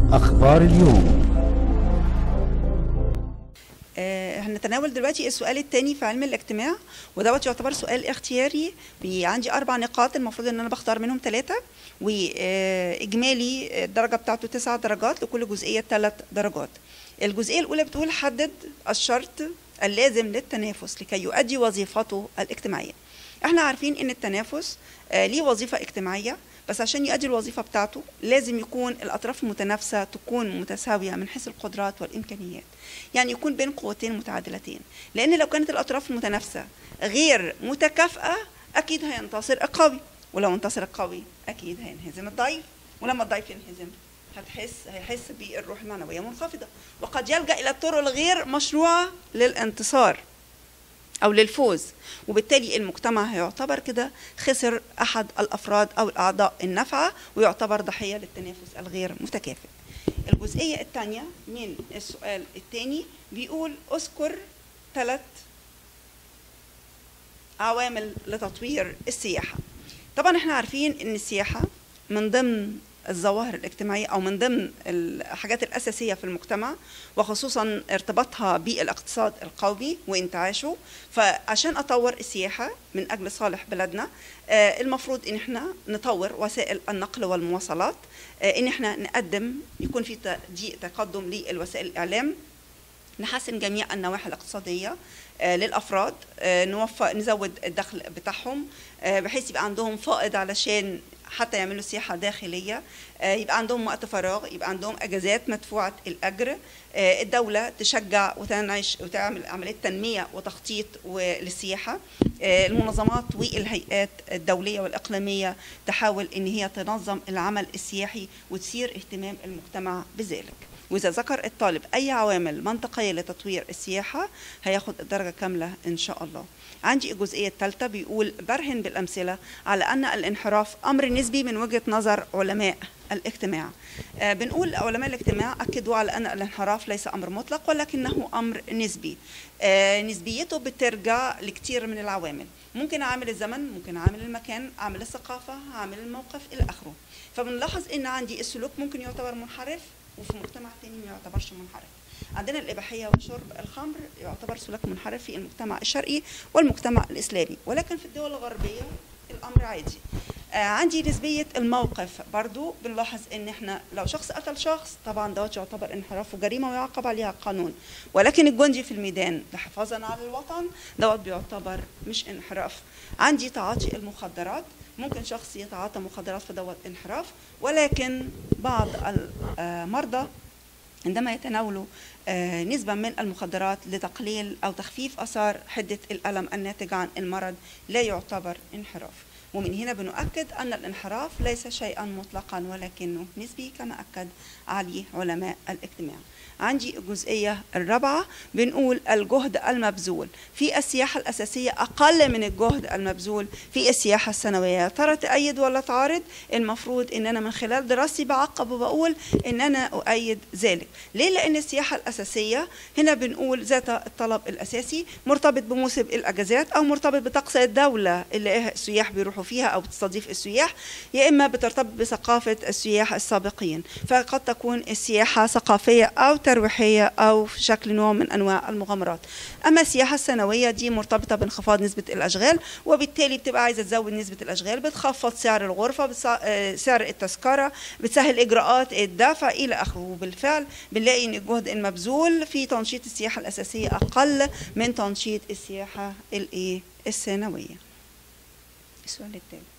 أخبار اليوم آه، هنتناول دلوقتي السؤال الثاني في علم الاجتماع ودوت يعتبر سؤال اختياري بي- عندي اربع نقاط المفروض ان انا بختار منهم ثلاثه واجمالي الدرجه بتاعته تسع درجات لكل جزئيه ثلاث درجات الجزئيه الاولى بتقول حدد الشرط اللازم للتنافس لكي يؤدي وظيفته الاجتماعيه احنا عارفين ان التنافس آه، ليه وظيفه اجتماعيه بس عشان يؤدي الوظيفه بتاعته لازم يكون الاطراف المتنافسه تكون متساويه من حيث القدرات والامكانيات يعني يكون بين قوتين متعادلتين لان لو كانت الاطراف المتنافسه غير متكافئه اكيد هينتصر القوي ولو انتصر القوي اكيد هينهزم الضعيف ولما الضعيف ينهزم هتحس هيحس بالروح المعنويه منخفضه وقد يلجا الى الطرق الغير مشروعه للانتصار او للفوز وبالتالي المجتمع هيعتبر كده خسر احد الافراد او الاعضاء النافعه ويعتبر ضحيه للتنافس الغير متكافئ الجزئيه الثانيه من السؤال الثاني بيقول اذكر ثلاث عوامل لتطوير السياحه طبعا احنا عارفين ان السياحه من ضمن الظواهر الاجتماعية أو من ضمن الحاجات الأساسية في المجتمع وخصوصا ارتباطها بالاقتصاد القومي وانتعاشه فعشان أطور السياحة من أجل صالح بلدنا آه، المفروض إن احنا نطور وسائل النقل والمواصلات آه، إن احنا نقدم يكون في تدي- تقدم للوسائل الإعلام نحسن جميع النواحي الاقتصادية آه، للأفراد آه، نوفر نزود الدخل بتاعهم آه، بحيث يبقى عندهم فائض علشان حتى يعملوا سياحة داخلية آه، يبقى عندهم وقت فراغ يبقى عندهم أجازات مدفوعة الأجر آه، الدولة تشجع وتنعش وتعمل عملية تنمية وتخطيط و- للسياحة آه، المنظمات والهيئات الدولية والإقليمية تحاول إن هي تنظم العمل السياحي وتثير اهتمام المجتمع بذلك وإذا ذكر الطالب أي عوامل منطقية لتطوير السياحة هياخد الدرجة كاملة إن شاء الله عندي الجزئية الثالثة بيقول برهن بالأمثلة على أن الانحراف أمر نسبي من وجهة نظر علماء الاجتماع آه، بنقول علماء الاجتماع أكدوا على أن الانحراف ليس أمر مطلق ولكنه أمر نسبي آه، نسبيته بترجع لكثير من العوامل ممكن عامل الزمن ممكن عامل المكان عامل الثقافة عامل الموقف إلى آخره فبنلاحظ ان عندي السلوك ممكن يعتبر منحرف وفي مجتمع تاني ما يعتبرش منحرف عندنا الإباحية وشرب الخمر يعتبر سلوك منحرف في المجتمع الشرقي والمجتمع الإسلامي ولكن في الدول الغربية الأمر عادي آه عندي نسبية الموقف برضو بنلاحظ ان احنا لو شخص قتل شخص طبعا دوت يعتبر انحراف وجريمة ويعاقب عليها القانون ولكن الجندي في الميدان لحفاظا على الوطن دوت بيعتبر مش انحراف عندي تعاطي المخدرات ممكن شخص يتعاطى مخدرات فدوت انحراف ولكن بعض المرضى عندما يتناولوا آه، نسبة من المخدرات لتقليل أو تخفيف أثار حدة الألم الناتج عن المرض لا يعتبر انحراف ومن هنا بنؤكد أن الانحراف ليس شيئا مطلقا ولكنه نسبي كما أكد عليه علماء الاجتماع عندي الجزئية الرابعة بنقول الجهد المبذول في السياحة الأساسية أقل من الجهد المبذول في السياحة السنوية يا ترى تأيد ولا تعارض المفروض إن أنا من خلال دراستي بعقب وبقول إن أنا أؤيد ذلك ليه لأن السياحة الأساسية هنا بنقول ذات الطلب الأساسي مرتبط بموسم الأجازات أو مرتبط بطقس الدولة اللي السياح بيروحوا فيها أو بتستضيف السياح يا إما بترتبط بثقافة السياح السابقين فقد تكون السياحة ثقافية أو ترويحية أو في شكل نوع من أنواع المغامرات أما السياحة السنوية دي مرتبطة بانخفاض نسبة الأشغال وبالتالي بتبقى عايزة تزود نسبة الأشغال بتخفض سعر الغرفة بتسع- آه، سعر التذكرة بتسهل إجراءات الدفع إلى آخره وبالفعل بنلاقي إن الجهد المبذول في تنشيط السياحة الأساسية أقل من تنشيط السياحة الإيه الثانوية السؤال التالي